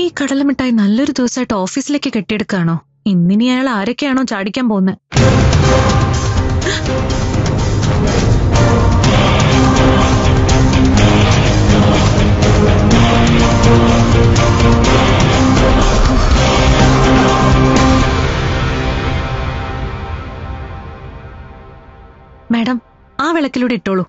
ഈ കടലമിഠായി നല്ലൊരു ദിവസമായിട്ട് ഓഫീസിലേക്ക് കെട്ടിയെടുക്കാണോ ഇന്നിനി അയാൾ ആരൊക്കെയാണോ ചാടിക്കാൻ പോകുന്നത് മാഡം ആ വിളക്കിലൂടെ ഇട്ടോളൂ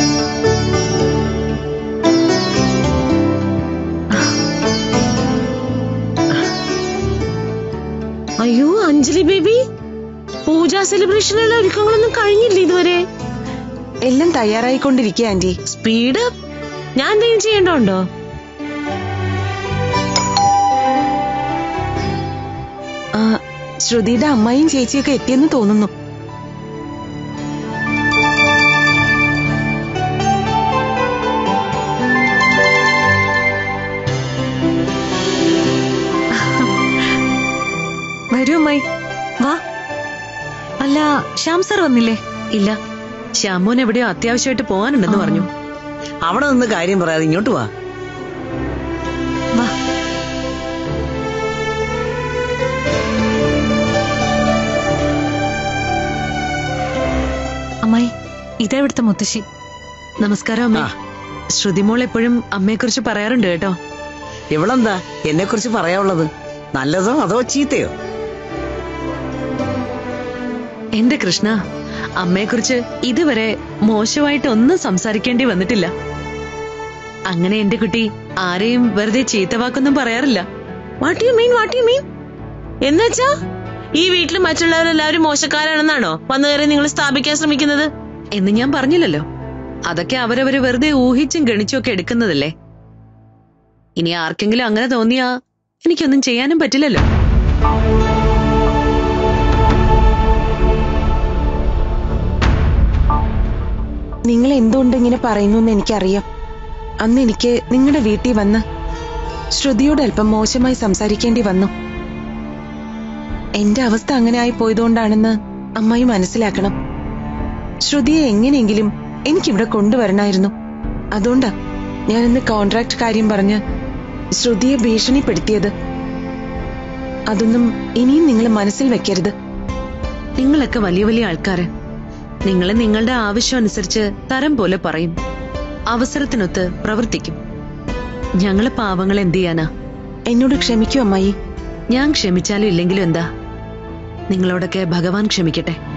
അയ്യോ അഞ്ജലി ബേബി പൂജാ സെലിബ്രേഷനുള്ള ഒരുക്കങ്ങളൊന്നും കഴിഞ്ഞില്ല ഇതുവരെ എല്ലാം തയ്യാറായിക്കൊണ്ടിരിക്കുക ആന്റി സ്പീഡ് ഞാൻ എന്തെങ്കിലും ചെയ്യേണ്ടതുണ്ടോ ആ ശ്രുതിയുടെ അമ്മയും ചേച്ചിയൊക്കെ എത്തിയെന്ന് തോന്നുന്നു വരൂ അമ്മായി വാ അല്ല ശ്യാം സർ വന്നില്ലേ ഇല്ല ശ്യാമോൻ എവിടെയോ അത്യാവശ്യമായിട്ട് പോകാനുണ്ടെന്ന് ആ. പറഞ്ഞു അവിടെ നിന്ന് കാര്യം പറയാതെ ഇങ്ങോട്ട് വാ വാ അമ്മായി ഇതാ ഇവിടുത്തെ മുത്തശ്ശി നമസ്കാരം അമ്മ ആ. ശ്രുതിമോൾ എപ്പോഴും അമ്മയെക്കുറിച്ച് പറയാറുണ്ട് കേട്ടോ ഇവളെന്താ എന്നെ കുറിച്ച് പറയാനുള്ളത് നല്ലതോ അതോ ചീത്തയോ എന്റെ കൃഷ്ണ അമ്മയെക്കുറിച്ച് ഇതുവരെ മോശമായിട്ട് ഒന്നും സംസാരിക്കേണ്ടി വന്നിട്ടില്ല അങ്ങനെ എന്റെ കുട്ടി ആരെയും വെറുതെ ചീത്ത വാക്കൊന്നും പറയാറില്ല what you mean what you mean എന്നുവെച്ചാ ഈ വീട്ടിൽ മറ്റുള്ളവരെല്ലാവരും മോശക്കാരാണെന്നാണോ വന്നു കയറി നിങ്ങൾ സ്ഥാപിക്കാൻ ശ്രമിക്കുന്നത് എന്ന് ഞാൻ പറഞ്ഞില്ലല്ലോ അതൊക്കെ അവരവര് വെറുതെ ഊഹിച്ചും ഗണിച്ചും ഒക്കെ എടുക്കുന്നതല്ലേ ഇനി ആർക്കെങ്കിലും അങ്ങനെ തോന്നിയാ എനിക്കൊന്നും ചെയ്യാനും പറ്റില്ലല്ലോ നിങ്ങൾ എന്തുകൊണ്ട് ഇങ്ങനെ പറയുന്നു എന്ന് എനിക്കറിയാം അന്ന് എനിക്ക് നിങ്ങളുടെ വീട്ടിൽ വന്ന് ശ്രുതിയോട് അല്പം മോശമായി സംസാരിക്കേണ്ടി വന്നു എന്റെ അവസ്ഥ അങ്ങനെ ആയി പോയതുകൊണ്ടാണെന്ന് അമ്മായി മനസ്സിലാക്കണം ശ്രുതിയെ എങ്ങനെയെങ്കിലും എനിക്കിവിടെ കൊണ്ടുവരണമായിരുന്നു അതുകൊണ്ടാ ഞാനിന്ന് കോൺട്രാക്ട് കാര്യം പറഞ്ഞ് ശ്രുതിയെ ഭീഷണിപ്പെടുത്തിയത് അതൊന്നും ഇനിയും നിങ്ങൾ മനസ്സിൽ വെക്കരുത് നിങ്ങളൊക്കെ വലിയ വലിയ ആൾക്കാര് നിങ്ങൾ നിങ്ങളുടെ ആവശ്യം അനുസരിച്ച് തരം പോലെ പറയും അവസരത്തിനൊത്ത് പ്രവർത്തിക്കും ഞങ്ങള് പാവങ്ങൾ എന്ത് ചെയ്യാനാ എന്നോട് ക്ഷമിക്കൂ അമ്മായി ഞാൻ ക്ഷമിച്ചാലും ഇല്ലെങ്കിലും എന്താ നിങ്ങളോടൊക്കെ ഭഗവാൻ ക്ഷമിക്കട്ടെ